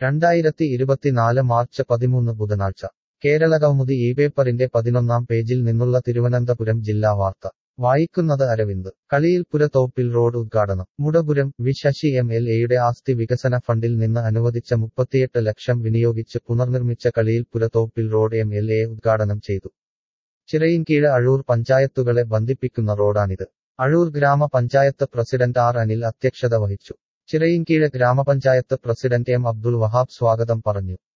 രണ്ടായിരത്തി ഇരുപത്തിനാല് മാർച്ച് പതിമൂന്ന് ബുധനാഴ്ച കേരള കൗമുദി ഈ പേപ്പറിന്റെ പതിനൊന്നാം പേജിൽ നിന്നുള്ള തിരുവനന്തപുരം ജില്ലാ വാർത്ത വായിക്കുന്നത് അരവിന്ദ് കളിയിൽപുര തോപ്പിൽ റോഡ് ഉദ്ഘാടനം Mudapuram V Sasi M L എയുടെ ആസ്തി വികസന ഫണ്ടിൽ നിന്ന് അനുവദിച്ച മുപ്പത്തിയെട്ട് ലക്ഷം വിനിയോഗിച്ച് പുനർനിർമ്മിച്ച Kaliyilpura Thoppil road M L A ഉദ്ഘാടനം ചെയ്തു ചിറയിൻകീഴ് അഴൂർ പഞ്ചായത്തുകളെ ബന്ധിപ്പിക്കുന്ന റോഡാണിത് അഴൂർ ഗ്രാമപഞ്ചായത്ത് പ്രസിഡന്റ് ആർ അനിൽ അധ്യക്ഷത വഹിച്ചു ചിറയിൻകീഴ് ഗ്രാമപഞ്ചായത്ത് പ്രസിഡന്റ് എം അബ്ദുൾ വഹാബ് സ്വാഗതം പറഞ്ഞു